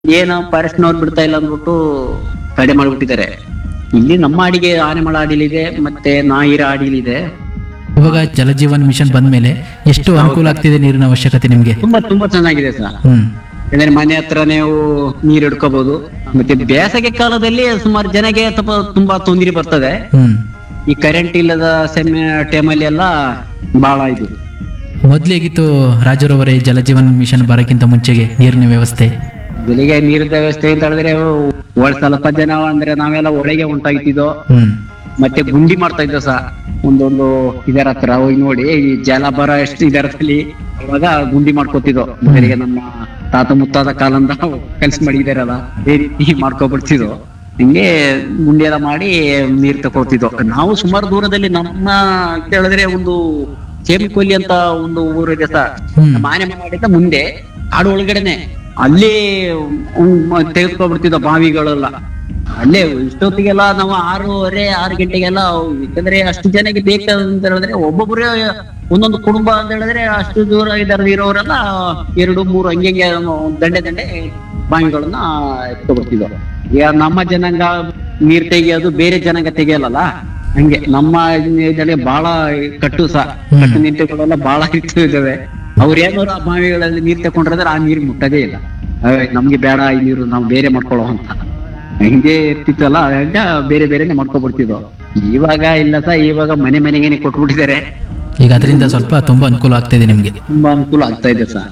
ಏನು ಫಾರೆಸ್ಟ್ನವ್ರು ಬಿಡ್ತಾ ಇಲ್ಲ ಅಂದ್ಬಿಟ್ಟು ತಡೆ ಮಾಡಿಬಿಟ್ಟಿದ್ದಾರೆ ಇಲ್ಲಿ ನಮ್ಮ ಅಡಿಗೆ ಆನೆಮಳ ಅಡಿಲಿದೆ ಮತ್ತೆ ನಾಯಿರ ಅಡಿಲಿದೆ ಇವಾಗ ಜಲಜೀವನ್ ಮಿಷನ್ ಬಂದ ಮೇಲೆ ಎಷ್ಟು ಅನುಕೂಲ ಆಗ್ತಿದೆ ನೀರಿನ ಅವಶ್ಯಕತೆ ನಿಮ್ಗೆ ತುಂಬಾ ತುಂಬಾ ಚೆನ್ನಾಗಿದೆ ಸರ್ ಹ್ಮ್ ಯಾಕಂದ್ರೆ ಮನೆ ಹತ್ರ ನೀವು ನೀರು ಹಿಡ್ಕೋಬಹುದು ಮತ್ತೆ ಬೇಸಿಗೆ ಕಾಲದಲ್ಲಿ ಸುಮಾರು ಜನಗೆ ಸ್ವಲ್ಪ ತುಂಬಾ ತೊಂದರೆ ಬರ್ತದೆ ಹ್ಮ್ ಈ ಕರೆಂಟ್ ಇಲ್ಲದ ಸೆಮೆ ಟೈಮಲ್ಲಿ ಎಲ್ಲ ಬಹಳ ಇದು ಮೊದ್ಲೇಗಿತ್ತು ರಾಜರವರೇ ಜಲಜೀವನ್ ಮಿಷನ್ ಬರೋಕ್ಕಿಂತ ಮುಂಚೆಗೆ ನೀರಿನ ವ್ಯವಸ್ಥೆ ಬೆಳಿಗ್ಗೆ ನೀರಿನ ವ್ಯವಸ್ಥೆ ಅಂತ ಹೇಳಿದ್ರೆ ಒಳ ಸ್ವಲ್ಪ ಜನ ಅಂದ್ರೆ ನಾವೆಲ್ಲ ಒಳಗೆ ಉಂಟಾಗ್ತಿದ್ದೋ ಹ್ಮ್ ಮತ್ತೆ ಗುಂಡಿ ಮಾಡ್ತಾ ಇದ್ದ ಸಹ ಒಂದೊಂದು ಇದರ ಹತ್ರ ಹೋಗಿ ನೋಡಿ ಈ ಜಲ ಬರ ಎಷ್ಟು ಇದರದಲ್ಲಿ ಅವಾಗ ಗುಂಡಿ ಮಾಡ್ಕೋತಿದ್ದೋ ಮೊದಲಿಗೆ ನಮ್ಮ ತಾತ ಮುತ್ತಾದ ಕಾಲಂದ ಕೆಲ್ಸ ಮಾಡಿದಾರಲ್ಲ ಈ ರೀತಿ ಮಾಡ್ಕೊಬಿಡ್ತಿದ್ದೋ ಹಿಂಗೆ ಗುಂಡಿ ಎಲ್ಲ ಮಾಡಿ ನೀರ್ ತಕೊಳ್ತಿದ್ದೋ ನಾವು ಸುಮಾರು ದೂರದಲ್ಲಿ ನಮ್ಮ ಅಂತ ಹೇಳಿದ್ರೆ ಒಂದು ಚೇಮಿಕೊಲ್ಲಿ ಅಂತ ಒಂದು ಊರಿದೆ ಸಹ ಹ್ಮ್. ನಮ್ಮ ಆನೆ ಮಾಡಿದ ಮುಂದೆ ಕಾಡು ಒಳಗಡೆನೆ ಅಲ್ಲೇ ತೆಗೆದುಕೊಬಿಡ್ತಿದ್ದೋ ಬಾವಿಗಳೆಲ್ಲ ಅಲ್ಲೇ ಇಷ್ಟೊತ್ತಿಗೆಲ್ಲ ನಾವು ಆರೂವರೆ ಆರು ಗಂಟೆಗೆಲ್ಲ ಯಾಕಂದ್ರೆ ಅಷ್ಟು ಜನಕ್ಕೆ ಬೇಕಂತ ಹೇಳಿದ್ರೆ ಒಬ್ಬೊಬ್ಬರೇ ಒಂದೊಂದು ಕುಟುಂಬ ಅಂತ ಹೇಳಿದ್ರೆ ಅಷ್ಟು ದೂರ ಇದರ ಇರೋರೆಲ್ಲ ಎರಡು ಮೂರು ಹಂಗೆ ಹಂಗೆ ದಂಡೆ ದಂಡೆ ಬಾವಿಗಳನ್ನ ಎತ್ಕೊಬಿಡ್ತಿದ್ರು ಈಗ ನಮ್ಮ ಜನಾಂಗ ನೀರ್ ತೆಗಿಯೋದು ಬೇರೆ ಜನಾಂಗ ತೆಗಿಯಲ್ಲ ಹಂಗೆ ನಮ್ಮ ಇದರಲ್ಲಿ ಬಹಳ ಕಟ್ಟು ಸಹ ಕಟ್ಟು ನಿಂತುಗಳೆಲ್ಲ ಬಹಳ ಇತ್ತು ಇದಾವೆ ಅವ್ರ ಏನಾದ್ರು ಆ ಬಾವಿಗಳಲ್ಲಿ ನೀರ್ ತಕೊಂಡ್ರೆ ಆ ನೀರ್ ಮುಟ್ಟದೇ ಇಲ್ಲ ಅಯ್ಯೋ, ನಮ್ಗೆ ಬೇಡ ಈ ನೀರು ನಾವು ಬೇರೆ ಮಾಡ್ಕೊಳ್ಳೋ ಅಂತ ಹಿಂಗೆ ಇರ್ತಿತ್ತಲ್ಲ ಹಂಗ ಬೇರೆ ಬೇರೆನೆ ಮಾಡ್ಕೊಬಿಡ್ತಿದ್ವು ಇವಾಗ ಇಲ್ಲ ಸಹ ಇವಾಗ ಮನೆ ಮನೆಗೇನೆ ಕೊಟ್ಬಿಟ್ಟಿದ್ದಾರೆ ಈಗ ಅದರಿಂದ ಸ್ವಲ್ಪ ತುಂಬಾ ಅನುಕೂಲ ಆಗ್ತಿದೆ ನಿಮ್ಗೆ ತುಂಬಾ ಅನುಕೂಲ ಆಗ್ತಾ ಇದೆ ಸರ್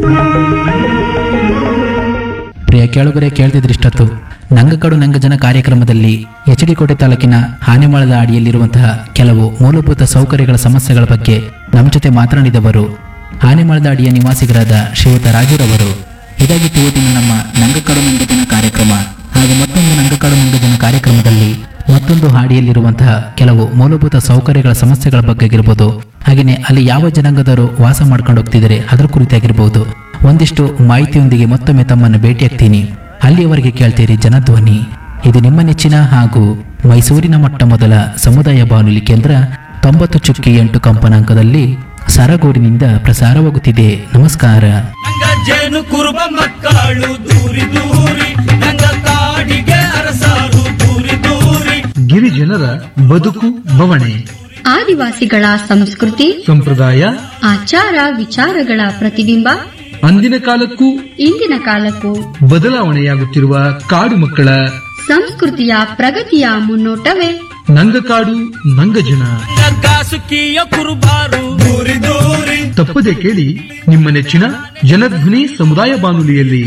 ಪ್ರಿಯ ಕೇಳುಗರೆ ಕೇಳ್ತಿದ್ರೆ ಇಷ್ಟೊತ್ತು ನಂಗಕಡು ನಂಗಜನ ಕಾರ್ಯಕ್ರಮದಲ್ಲಿ ಎಚ್ ಡಿ ಕೋಟೆ ತಾಲೂಕಿನ ಹಾನಿಮಾಳದ ಅಡಿಯಲ್ಲಿರುವಂತಹ ಕೆಲವು ಮೂಲಭೂತ ಸೌಕರ್ಯಗಳ ಸಮಸ್ಯೆಗಳ ಬಗ್ಗೆ ನಮ್ಮ ಜೊತೆ ಮಾತನಾಡಿದವರು ಹಾನಿಮಾಳದ ಅಡಿಯ ನಿವಾಸಿಗರಾದ ಶ್ರೀಯುತ ರಾಜುರವರು ಇದಾಗಿತ್ತು ಇವತ್ತಿನ ನಮ್ಮ ನಂಗಕಡು ನಂಗಜನ ಕಾರ್ಯಕ್ರಮ ಹಾಗೂ ಮತ್ತೊಂದು ನಂಗಕಡು ನಂಗಜನ ಕಾರ್ಯಕ್ರಮದಲ್ಲಿ ಮತ್ತೊಂದು ಹಾಡಿಯಲ್ಲಿರುವಂತಹ ಕೆಲವು ಮೂಲಭೂತ ಸೌಕರ್ಯಗಳ ಸಮಸ್ಯೆಗಳ ಬಗ್ಗೆ ಆಗಿರ್ಬೋದು ಹಾಗೆಯೇ ಅಲ್ಲಿ ಯಾವ ಜನಾಂಗದವರು ವಾಸ ಮಾಡ್ಕೊಂಡು ಹೋಗ್ತಿದ್ದಾರೆ ಅದರ ಕುರಿತಾಗಿರ್ಬೋದು ಒಂದಿಷ್ಟು ಮಾಹಿತಿಯೊಂದಿಗೆ ಮತ್ತೊಮ್ಮೆ ತಮ್ಮನ್ನು ಭೇಟಿಯಾಗ್ತೀನಿ ಅಲ್ಲಿಯವರೆಗೆ ಕೇಳ್ತೀರಿ ಜನಧ್ವನಿ ಇದು ನಿಮ್ಮ ನೆಚ್ಚಿನ ಹಾಗೂ ಮೈಸೂರಿನ ಮೊಟ್ಟ ಮೊದಲ ಸಮುದಾಯ ಬಾನುಲಿ ಕೇಂದ್ರ ತೊಂಬತ್ತು ಚುಕ್ಕಿ ಎಂಟು ಕಂಪನಾಂಕದಲ್ಲಿ ಸರಗೂರಿನಿಂದ ಪ್ರಸಾರವಾಗುತ್ತಿದೆ ನಮಸ್ಕಾರ ನಂಗ ಜೇನು ಕುರುಬ ಮಕ್ಕಳು ದೂರಿ ದೂರಿ ನಂಗ ಕಾಡಿಗೆ ಅರಸಾರು ದೂರಿ ದೂರಿ ಗಿರಿಜನರ ಬದುಕು ಬವಣೆ ಆದಿವಾಸಿಗಳ ಸಂಸ್ಕೃತಿ ಸಂಪ್ರದಾಯ ಆಚಾರ ವಿಚಾರಗಳ ಪ್ರತಿಬಿಂಬ ಅಂದಿನ ಕಾಲಕ್ಕೂ ಇಂದಿನ ಕಾಲಕ್ಕೂ ಬದಲಾವಣೆಯಾಗುತ್ತಿರುವ ಕಾಡು ಮಕ್ಕಳ ಸಂಸ್ಕೃತಿಯ ಪ್ರಗತಿಯ ಮುನ್ನೋಟವೇ ನಂಗಕಾಡು ನಂಗಜನ ನಂಗ ಕಾಸುಕಿಯ ಕುರುಬಾರು ದೂರಿ ದೂರಿ ತಪ್ಪದೆ ಕೇಳಿ ನಿಮ್ಮ ನೆಚ್ಚಿನ ಜನಧ್ವನಿ ಸಮುದಾಯ ಬಾನುಲಿಯಲ್ಲಿ